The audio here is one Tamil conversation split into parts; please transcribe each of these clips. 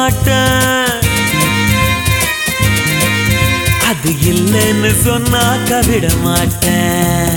மாட்டேன் அது இல்லைன்னு சொன்னாக்க விட மாட்டேன்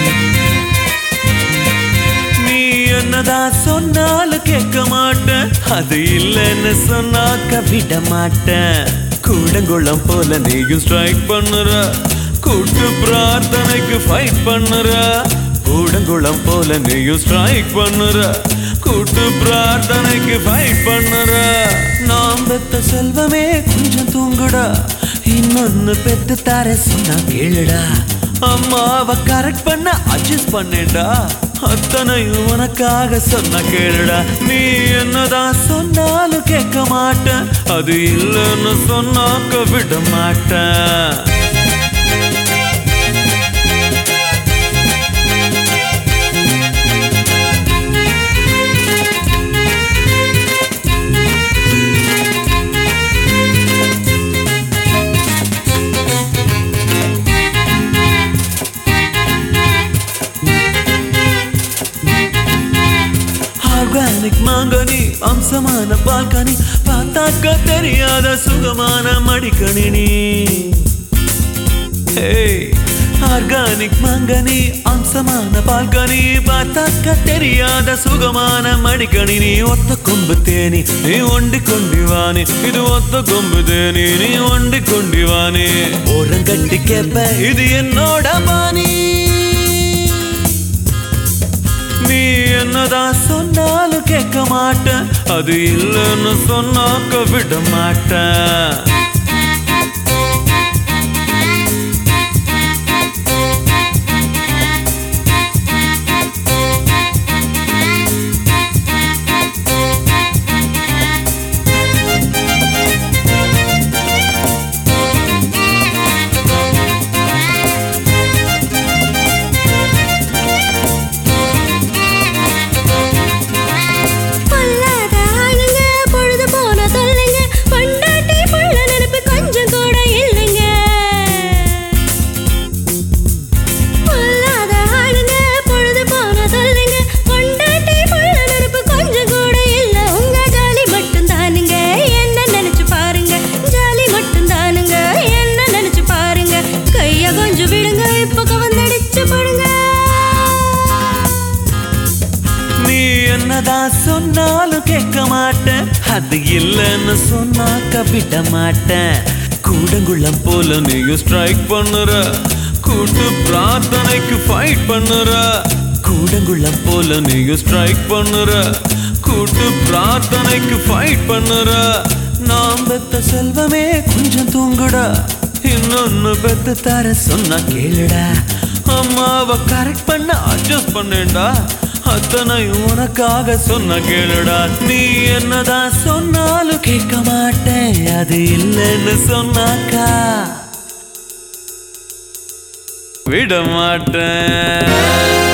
நீ என்னதான் சொன்னாலும் கேட்க மாட்டேன் அது இல்லைன்னு சொன்னாக்க விட மாட்டேன் கூடங்குளம் போல நீயும் ஸ்ட்ரைக் பண்ணுற கூட்டு பிரார்த்தனைக்கு ஃபைட் பண்ணுற கூடங்குளம் போல நீயும் ஸ்ட்ரைக் பண்ணுற கூட்டு பிரார்த்தனைக்கு ஃபைட் பண்ணுற நாம் பெத்த செல்வமே கொஞ்சம் தூங்குடா இன்னொன்னு பெத்து தர சொன்னா கேளுடா அம்மாவை கரெக்ட் பண்ண அட்ஜஸ்ட் பண்ணேடா அத்தனையும் உனக்காக சொன்ன கேளுடா நீ என்னதான் சொன்னாலும் கேட்க மாட்டேன் அது இல்லைன்னு சொன்னாக்க விட மாட்டேன் ஆர்கானிக் மாங்கனி அம்சமான பால்கனி பார்த்தாக்க தெரியாத சுகமான மடிக்கணினி ஆர்கானிக் மாங்கனி அம்சமான பால்கனி பார்த்தாக்க தெரியாத சுகமான மடிக்கணினி ஒத்த கொம்பு தேனி நீ ஒண்டி கொண்டிவானி இது ஒத்த கொம்பு தேனி நீ ஒண்டி கொண்டிவானி ஓரங்கட்டி கேப்ப இது என்னோட பாணி நீ என்னதான் சொன்னாலும் கேட்க மாட்டேன் அது இல்லைன்னு சொன்னாக்க விட மாட்டேன் பொல்லாத ஆளுங்க, பொழுது போன தொல்லைங்க, பொண்டாட்டி புள்ள நினைப்பு கொஞ்சம் கூட இல்லைங்க. பொல்லாத ஆளுங்க, பொழுது போன தொல்லைங்க, பொண்டாட்டி புள்ள நினைப்பு கொஞ்சம் கூட இல்ல. உங்க ஜாலி மட்டும்தானுங்க, என்ன நினைச்சு பாருங்க. ஜாலி மட்டும்தானுங்க, என்ன நினைச்சு பாருங்க. கைய கொஞ்சம் விடுங்க இப்ப கவர்ந்தடிச்சு படுங்க நீ என்னதான் சொன்னாலும் கேட்க மாட்டேன் அது இல்லைன்னு சொன்னாக்க விட மாட்டேன் கூடங்குளம் போல நீயும் ஸ்ட்ரைக் பண்ணுற கூட்டு பிரார்த்தனைக்கு ஃபைட் பண்ணுற கூடங்குளம் போல நீயும் ஸ்ட்ரைக் பண்ணுற கூட்டு பிரார்த்தனைக்கு ஃபைட் பண்ணுற நாம் பெத்த செல்வமே கொஞ்சம் தூங்குடா இன்னொன்னு பெத்து தர சொன்னா கேளுடா அம்மாவை கரெக்ட் பண்ண அட்ஜஸ்ட் பண்ணேன்டா அத்தனையும் உனக்காக சொன்ன கேளுடா நீ என்னதான் சொன்னாலும் கேட்க மாட்டேன் அது இல்லைன்னு சொன்னாக்கா விட மாட்டேன்